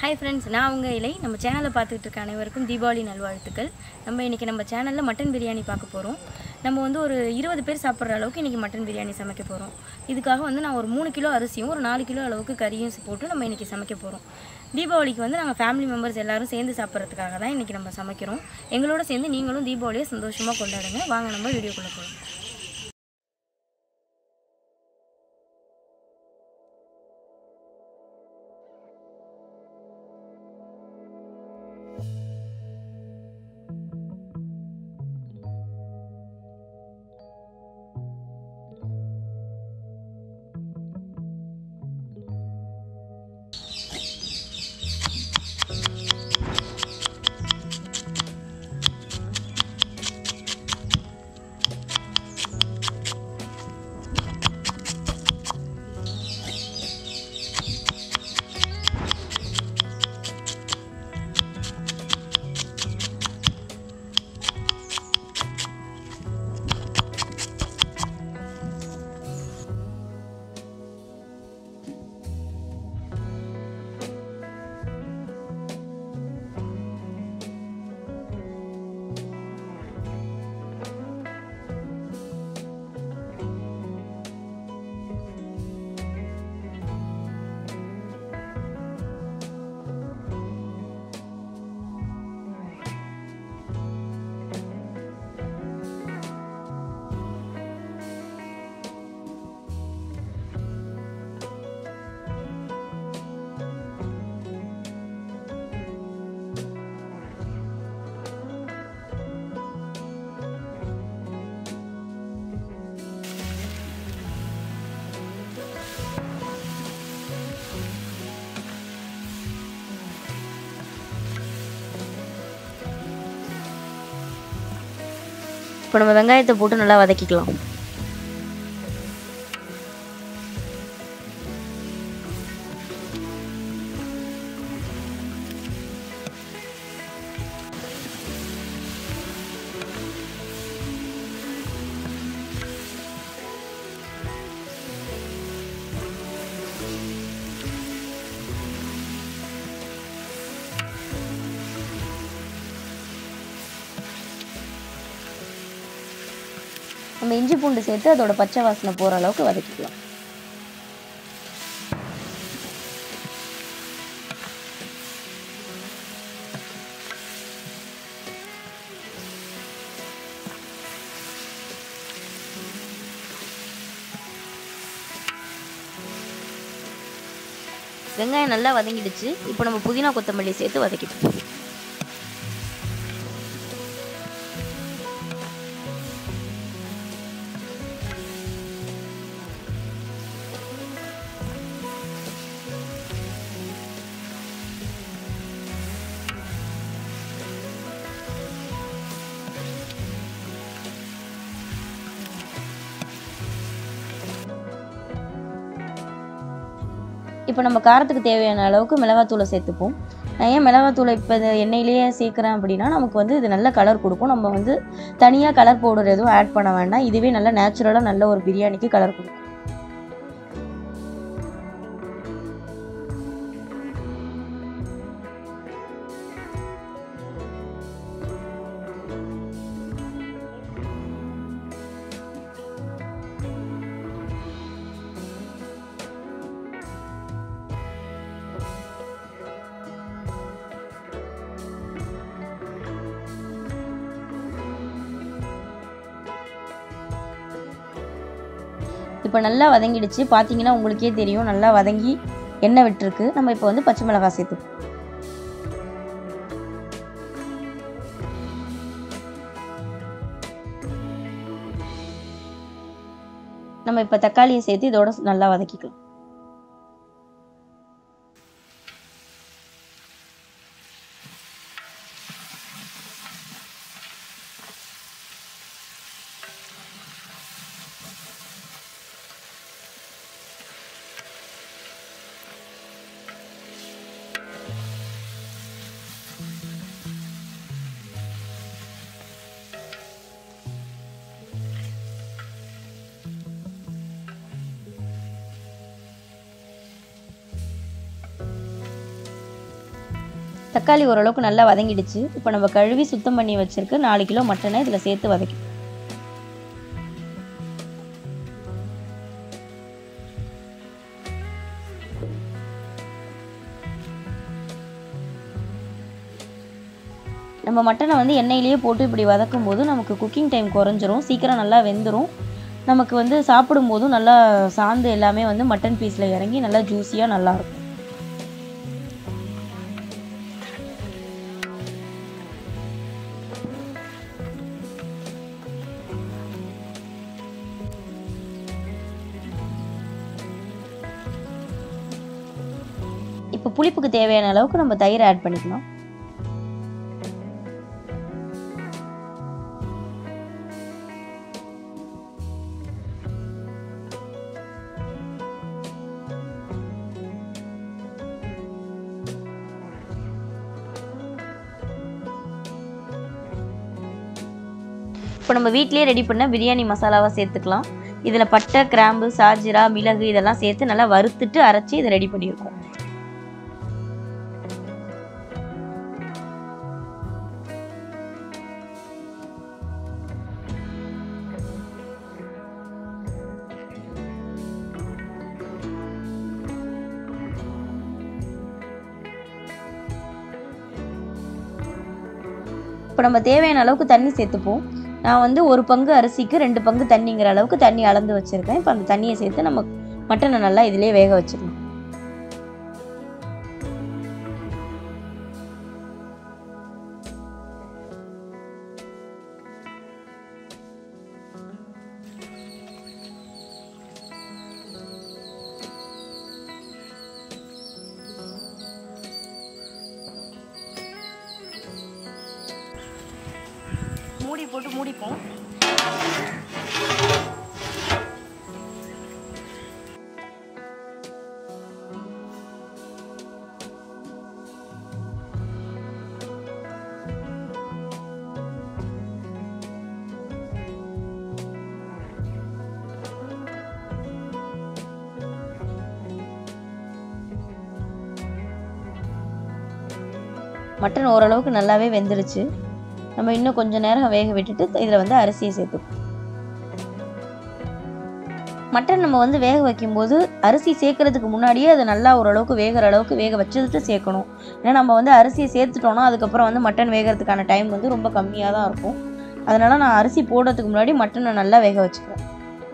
hi friends நான் உங்கள் இலை நம்ம சேனலை பார்த்துக்கிட்டு இருக்க அனைவருக்கும் தீபாவளி நல்வாழ்த்துக்கள் நம்ம இன்றைக்கி நம்ம சேனலில் மட்டன் பிரியாணி பார்க்க போகிறோம் நம்ம வந்து ஒரு இருபது பேர் சாப்பிட்ற அளவுக்கு இன்றைக்கி மட்டன் பிரியாணி சமைக்க போகிறோம் இதுக்காக வந்து நான் ஒரு மூணு கிலோ அரிசியும் ஒரு நாலு கிலோ அளவுக்கு கறியும் போட்டு நம்ம இன்றைக்கி சமைக்க போகிறோம் தீபாவளிக்கு வந்து நாங்கள் ஃபேமிலி மெம்பர்ஸ் எல்லாரும் சேர்ந்து சாப்பிட்றதுக்காக தான் இன்றைக்கி நம்ம சமைக்கிறோம் எங்களோட சேர்ந்து நீங்களும் தீபாவளியை சந்தோஷமாக கொண்டாடுங்க வாங்க நம்ம வீடியோக்குள்ளே போகலாம் இப்போ நம்ம வெங்காயத்தை போட்டு நல்லா வதக்கிக்கலாம் நம்ம இஞ்சி பூண்டு சேர்த்து அதோட பச்சை வாசனை போகிற அளவுக்கு வதக்கிக்கலாம் வெங்காயம் நல்லா வதங்கிடுச்சு இப்போ நம்ம புதினா கொத்தமல்லி சேர்த்து வதக்கிட்டோம் இப்போ நம்ம காரத்துக்கு தேவையான அளவுக்கு மிளகாத்தூளை சேர்த்துப்போம் நான் ஏன் மிளகாத்தூளை இப்போ இந்த எண்ணெயிலேயே சேர்க்குறேன் அப்படின்னா நமக்கு வந்து இது நல்ல கலர் கொடுக்கும் நம்ம வந்து தனியாக கலர் பவுடர் எதுவும் ஆட் பண்ண வேண்டாம் இதுவே நல்ல நேச்சுரலாக நல்ல ஒரு பிரியாணிக்கு கலர் கொடுக்கும் இப்போ நல்லா வதங்கிடுச்சு பார்த்தீங்கன்னா உங்களுக்கே தெரியும் நல்லா வதங்கி எண்ணெய் விட்டுருக்கு நம்ம இப்போ வந்து பச்சை மிளகாய் சேர்த்துப்போம் நம்ம இப்போ தக்காளியை சேர்த்து இதோட நல்லா வதக்கிக்கலாம் தக்காளி ஓரளவுக்கு நல்லா வதங்கிடுச்சு இப்போ நம்ம கழுவி சுத்தம் பண்ணி வச்சிருக்க நாலு கிலோ மட்டனை இதில் சேர்த்து வதக்கி நம்ம மட்டனை வந்து எண்ணெயிலேயே போட்டு இப்படி வதக்கும் போது நமக்கு குக்கிங் டைம் குறைஞ்சிரும் சீக்கிரம் நல்லா வெந்துடும் நமக்கு வந்து சாப்பிடும்போதும் நல்லா சாந்து எல்லாமே வந்து மட்டன் பீஸில் இறங்கி நல்லா ஜூஸியாக நல்லாயிருக்கும் இப்போ புளிப்புக்கு தேவையான அளவுக்கு நம்ம தயிர் ஆட் பண்ணிக்கலாம் இப்போ நம்ம வீட்டிலேயே ரெடி பண்ண பிரியாணி மசாலாவை சேர்த்துக்கலாம் இதில் பட்டை கிராம்பு சாஜிரா மிளகு இதெல்லாம் சேர்த்து நல்லா வறுத்துட்டு அரைச்சி இதை ரெடி பண்ணியிருக்கோம் இப்போ நம்ம தேவையான அளவுக்கு தண்ணி சேர்த்துப்போம் நான் வந்து ஒரு பங்கு அரிசிக்கு ரெண்டு பங்கு தண்ணிங்கிற அளவுக்கு தண்ணி அளந்து வச்சுருக்கேன் இப்போ அந்த தண்ணியை சேர்த்து நம்ம மட்டனை நல்லா இதிலே வேக வச்சுக்கலாம் மூடி போட்டு மூடிப்போம் மட்டன் ஓரளவுக்கு நல்லாவே வெந்துருச்சு நம்ம இன்னும் கொஞ்சம் நேரம் வேக விட்டுட்டு இதில் வந்து அரிசியை சேர்த்துப்போம் மட்டன் நம்ம வந்து வேக வைக்கும்போது அரிசி சேர்க்கறதுக்கு முன்னாடியே அது நல்லா ஓரளவுக்கு வேகிற அளவுக்கு வேக வச்சுட்டு சேர்க்கணும் ஏன்னா நம்ம வந்து அரிசியை சேர்த்துட்டோம்னா அதுக்கப்புறம் வந்து மட்டன் வேகிறதுக்கான டைம் வந்து ரொம்ப கம்மியாக தான் இருக்கும் அதனால் நான் அரிசி போடுறதுக்கு முன்னாடி மட்டனை நல்லா வேக வச்சுக்கிறேன்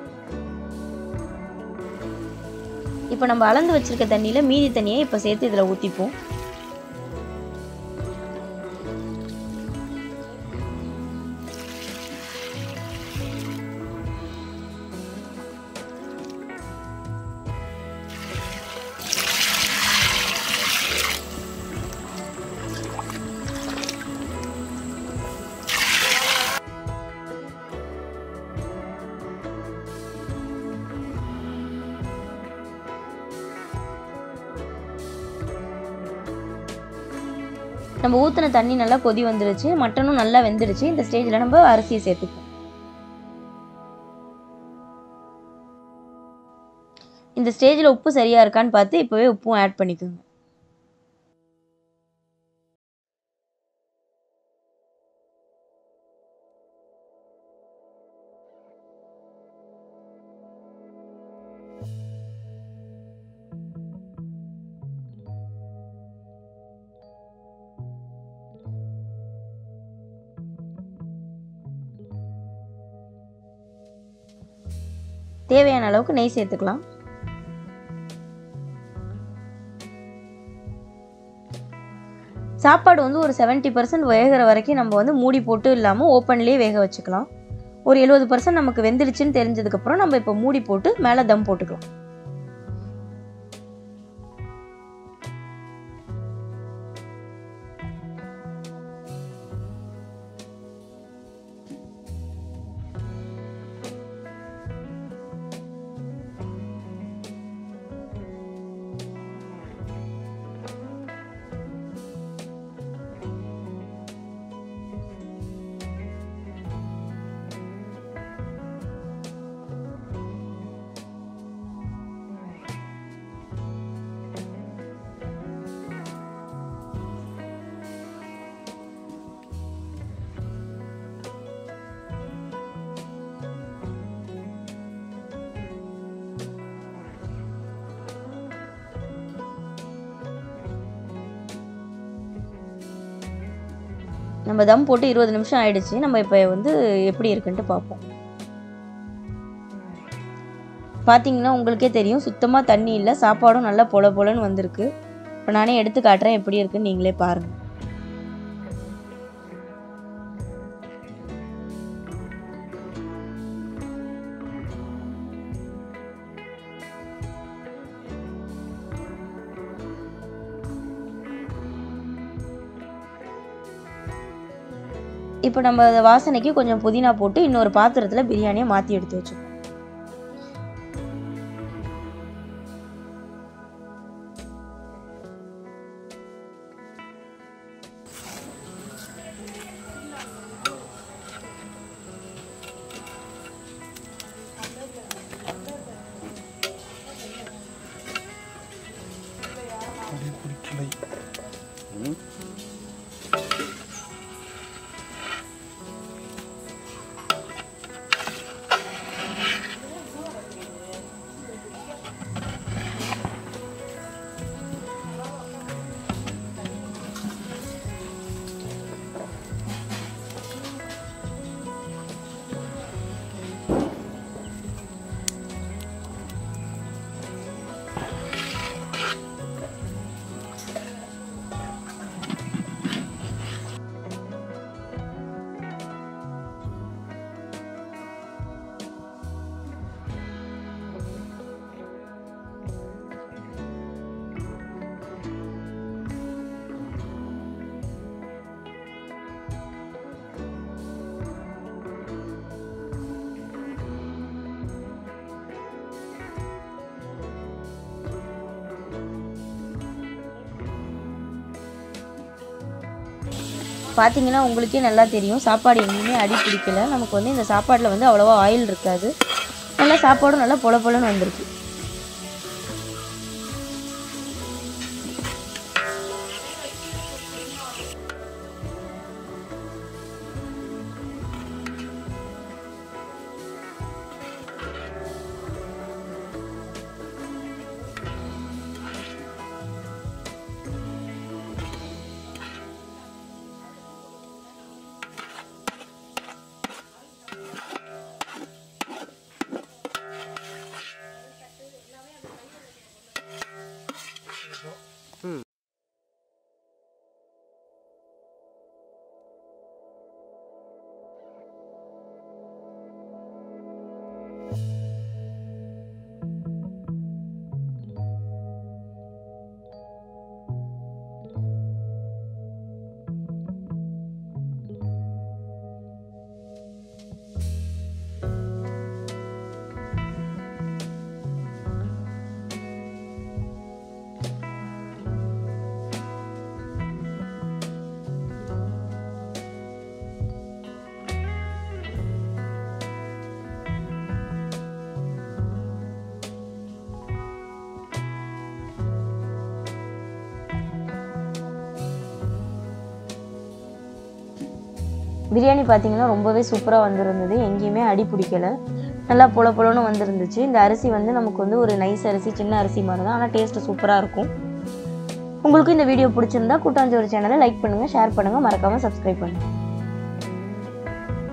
இப்போ நம்ம அளந்து வச்சிருக்க தண்ணியில் மீதி தண்ணியை இப்போ சேர்த்து இதில் ஊற்றிப்போம் நம்ம ஊற்றின தண்ணி நல்லா கொதி வந்துருச்சு மட்டனும் நல்லா வெந்துடுச்சு இந்த ஸ்டேஜில் நம்ம அரிசியை சேர்த்துப்போம் இந்த ஸ்டேஜில் உப்பு சரியாக இருக்கான்னு பார்த்து இப்போவே உப்பும் ஆட் பண்ணிக்கோங்க தேவையான அளவுக்கு நெய் சேர்த்துக்கலாம் சாப்பாடு வந்து ஒரு செவன்ட்டி பர்சன்ட் வேகிற வரைக்கும் நம்ம வந்து மூடி போட்டு இல்லாமல் ஓப்பன்லேயே வேக வச்சுக்கலாம் ஒரு எழுபது பர்சன்ட் நமக்கு வெந்துடுச்சுன்னு தெரிஞ்சதுக்கப்புறம் நம்ம இப்போ மூடி போட்டு மேலே தம் போட்டுக்கலாம் நம்ம தம் போட்டு இருபது நிமிஷம் ஆயிடுச்சு நம்ம இப்போ வந்து எப்படி இருக்குன்ட்டு பார்ப்போம் பார்த்தீங்கன்னா உங்களுக்கே தெரியும் சுத்தமாக தண்ணி இல்லை சாப்பாடும் நல்லா பொல பொலன்னு வந்திருக்கு இப்போ நானே எடுத்து காட்டுறேன் எப்படி இருக்குன்னு நீங்களே பாருங்கள் இப்போ நம்ம அதை வாசனைக்கு கொஞ்சம் புதினா போட்டு இன்னொரு பாத்திரத்தில் பிரியாணியை மாற்றி எடுத்து வச்சுக்கோம் அப்படியே பிடிக்கலை பார்த்தீங்கன்னா உங்களுக்கே நல்லா தெரியும் சாப்பாடு எங்கேயுமே அடி பிடிக்கல நமக்கு வந்து இந்த சாப்பாட்டில் வந்து அவ்வளோவா ஆயில் இருக்காது நல்லா சாப்பாடும் நல்லா பொல பொலன்னு வந்திருக்கு பிரியாணி பார்த்தீங்கன்னா ரொம்பவே சூப்பராக வந்திருந்தது எங்கேயுமே அடி பிடிக்கல நல்லா பொல பொலன்னு வந்திருந்துச்சு இந்த அரிசி வந்து நமக்கு வந்து ஒரு நைஸ் அரிசி சின்ன அரிசி மாதிரி தான் ஆனால் டேஸ்ட்டு சூப்பராக இருக்கும் உங்களுக்கும் இந்த வீடியோ பிடிச்சிருந்தா கூட்டாஞ்சோறு சேனலை லைக் பண்ணுங்கள் ஷேர் பண்ணுங்கள் மறக்காமல் சப்ஸ்கிரைப் பண்ணுங்கள்